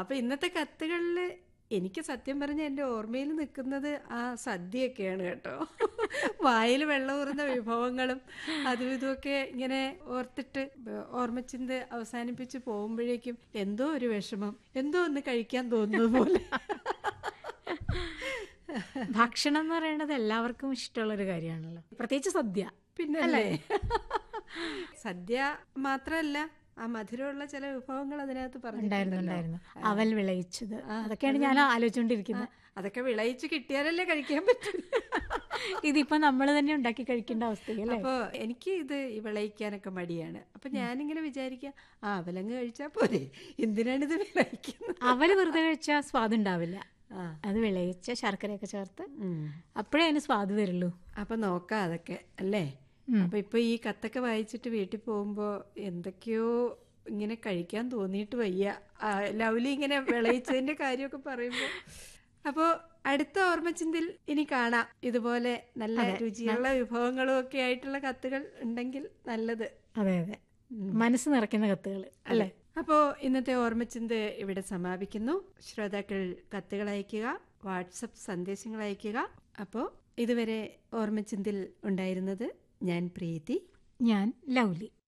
അപ്പൊ ഇന്നത്തെ കത്തുകളിൽ എനിക്ക് സത്യം പറഞ്ഞ എൻ്റെ ഓർമ്മയിൽ നിൽക്കുന്നത് ആ സദ്യയൊക്കെയാണ് കേട്ടോ വായിൽ വെള്ളമൂറുന്ന വിഭവങ്ങളും അതും ഇതുമൊക്കെ ഇങ്ങനെ ഓർത്തിട്ട് ഓർമ്മച്ചിന്ത് അവസാനിപ്പിച്ച് പോകുമ്പോഴേക്കും എന്തോ ഒരു വിഷമം എന്തോ ഒന്ന് കഴിക്കാൻ തോന്നുന്നത് പോലെ ഭക്ഷണം എന്ന് പറയുന്നത് എല്ലാവർക്കും ഇഷ്ടമുള്ള ഒരു കാര്യമാണല്ലോ പ്രത്യേകിച്ച് സദ്യ പിന്നല്ലേ സദ്യ മാത്രമല്ല ആ മധുരമുള്ള ചില വിഭവങ്ങൾ അതിനകത്ത് ഉണ്ടായിരുന്നു പറഞ്ഞിട്ടുണ്ടല്ലോ ഉണ്ടായിരുന്നു അവൽ വിളയിച്ചത് അതൊക്കെയാണ് ഞാൻ ആലോചിച്ചുകൊണ്ടിരിക്കുന്നത് അതൊക്കെ വിളയിച്ച് കിട്ടിയാലല്ലേ കഴിക്കാൻ പറ്റും ഇതിപ്പോ നമ്മൾ തന്നെ ഉണ്ടാക്കി കഴിക്കേണ്ട അവസ്ഥയല്ലേ അപ്പോ എനിക്ക് ഇത് വിളയിക്കാനൊക്കെ മടിയാണ് അപ്പൊ ഞാനിങ്ങനെ വിചാരിക്കാം ആ അവലങ്ങ് കഴിച്ചാ പോരെ എന്തിനാണ് ഇത് വിളയിക്കുന്നത് അവല് വെറുതെ കഴിച്ചാൽ സ്വാദ് ഉണ്ടാവില്ല ആ അത് വിളയിച്ച ശർക്കരയൊക്കെ ചേർത്ത് ഉം. അപ്പോഴേ അതിന് സ്വാദ് തരുള്ളൂ അപ്പൊ നോക്കാം അതൊക്കെ അല്ലേ അപ്പൊ ഇപ്പൊ ഈ കത്തൊക്കെ വായിച്ചിട്ട് വീട്ടിൽ പോകുമ്പോ എന്തൊക്കെയോ ഇങ്ങനെ കഴിക്കാൻ തോന്നിയിട്ട് വയ്യ ആ, ലൗലി ഇങ്ങനെ വിളയിച്ചതിന്റെ കാര്യമൊക്കെ പറയുമ്പോ അപ്പോ അടുത്ത ഓർമ്മച്ചിന്തിൽ ഇനി കാണാം ഇതുപോലെ നല്ല രുചിയുള്ള വിഭവങ്ങളും ഒക്കെ ആയിട്ടുള്ള കത്തുകൾ ഉണ്ടെങ്കിൽ നല്ലത് അതെ അതെ മനസ്സ് നിറയ്ക്കുന്ന കത്തുകൾ അല്ലേ അപ്പോൾ ഇന്നത്തെ ഓർമ്മച്ചിന്ത് ഇവിടെ സമാപിക്കുന്നു ശ്രോതാക്കൾ കത്തുകൾ അയയ്ക്കുക വാട്സപ്പ് സന്ദേശങ്ങൾ അയയ്ക്കുക അപ്പോൾ ഇതുവരെ ഓർമ്മച്ചിന്തിൽ ഉണ്ടായിരുന്നത് ഞാൻ പ്രീതി ഞാൻ ലൗലി